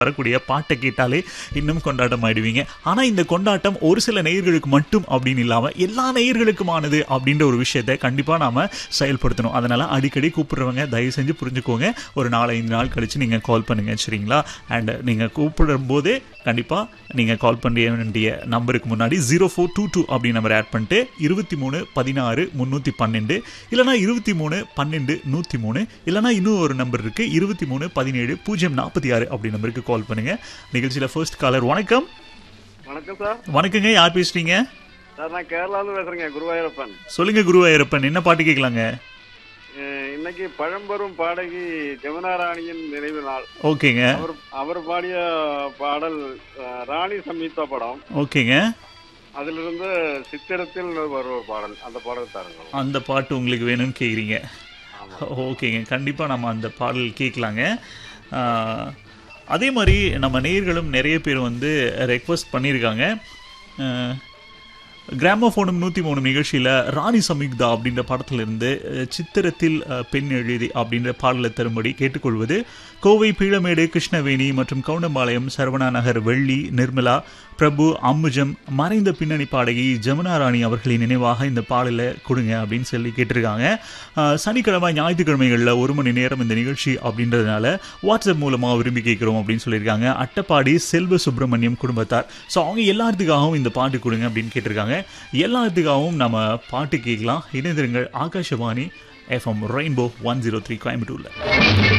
வரக்கூடிய பாட்டை கேட்டாலே இன்னும் கொண்டாட்டம் ஆயிடுவீங்க ஆனா இந்த கொண்டாட்டம் ஒரு சில நேயர்களுக்கு மட்டும் அப்படின்னு இல்லாம எல்லா நேயர்களுக்குமானது அப்படின்ற ஒரு விஷயத்தை கண்டிப்பா நாம செயல்படுத்தணும் அதனால அடிக்கடி கூப்பிடுறவங்க தயவு செஞ்சு புரிஞ்சுக்கோங்க ஒரு நாலஞ்சு நாள் கழிச்சு நீங்க கால் பண்ணுங்க சரிங்களா அண்ட் நீங்க கூப்பிடும் போதே கண்டிப்பா நீங்க கால் பண்ண வேண்டிய நம்பருக்கு முன்னாடி ஜீரோ ஃபோர் டூ டூ அப்படி நம்பர் ஆட் பண்ணிட்டு இருபத்தி மூணு பதினாறு முந்நூற்றி பன்னெண்டு இல்லைனா இருபத்தி மூணு பன்னெண்டு நூற்றி மூணு இல்லைனா இன்னும் ஒரு நம்பர் இருக்கு இருபத்தி மூணு பதினேழு பூஜ்ஜியம் நாற்பத்தி ஆறு அப்படி நம்பருக்கு கால் பண்ணுங்க நிகழ்ச்சியில் ஃபர்ஸ்ட் காலர் வணக்கம் வணக்கம் சார் வணக்கங்க யார் பேசுறீங்க சார் நான் கேரளாவில் பேசுறேங்க குருவாயூரப்பன் சொல்லுங்க குருவாயூரப்பன் என்ன பாட்டு கேட்கலாங்க அஹ் இன்னைக்கு பழம்பெரும் பாடகி ஜெமுனாராணியின் நினைவு நாள் ஓகேங்க அவர் அவர் பாடிய பாடல் அஹ், ராணி சம்யுக்தா படம் ஓகேங்க அதிலிருந்து சித்திரத்தில் ஒரு ஒரு பாடல் அந்த பாடல் தாருங்க அந்த பாட்டு உங்களுக்கு வேணும்னு கேட்குறீங்க ஆமா. ஓகேங்க கண்டிப்பாக நம்ம அந்த பாடல் கேட்கலாங்க ஆஹ், அதே மாதிரி நம்ம நேயர்களும் நிறைய பேர் வந்து ரெக்வஸ்ட் பண்ணியிருக்காங்க ஆஹ், கிராமோஃபோனும் நூற்றி மூணு நிகழ்ச்சியில் ராணி சமிக்தா அப்படின்ற படத்திலிருந்து அஹ், சித்திரத்தில் அஹ், பெண் எழுதி அப்படின்ற பாடலை தரும்படி கேட்டுக்கொள்வது கோவை பீளமேடு கிருஷ்ணவேணி மற்றும் கவுண்டம்பாளையம் சரவணா நகர் வெள்ளி நிர்மலா பிரபு அம்புஜம் மறைந்த பின்னணி பாடகி ஜமுனா ராணி அவர்களின் நினைவாக இந்த பாடலை கொடுங்க அப்படின்னு சொல்லி கேட்டிருக்காங்க அஹ், சனிக்கிழமை ஞாயிற்றுக்கிழமைகளில் ஒரு மணி நேரம் இந்த நிகழ்ச்சி அப்படின்றதுனால வாட்ஸ்அப் மூலமாக விரும்பி கேட்குறோம் அப்படின்னு சொல்லியிருக்காங்க அட்டப்பாடி செல்வ சுப்பிரமணியம் குடும்பத்தார் ஸோ அவங்க எல்லாத்துக்காகவும் இந்த பாட்டு கொடுங்க அப்படின்னு கேட்டிருக்காங்க எல்லாத்துக்காகவும் நம்ம பாட்டு கேட்கலாம் இணைந்திருங்கள் Akashvani FM Rainbow one zero three கோயம்புத்தூரில்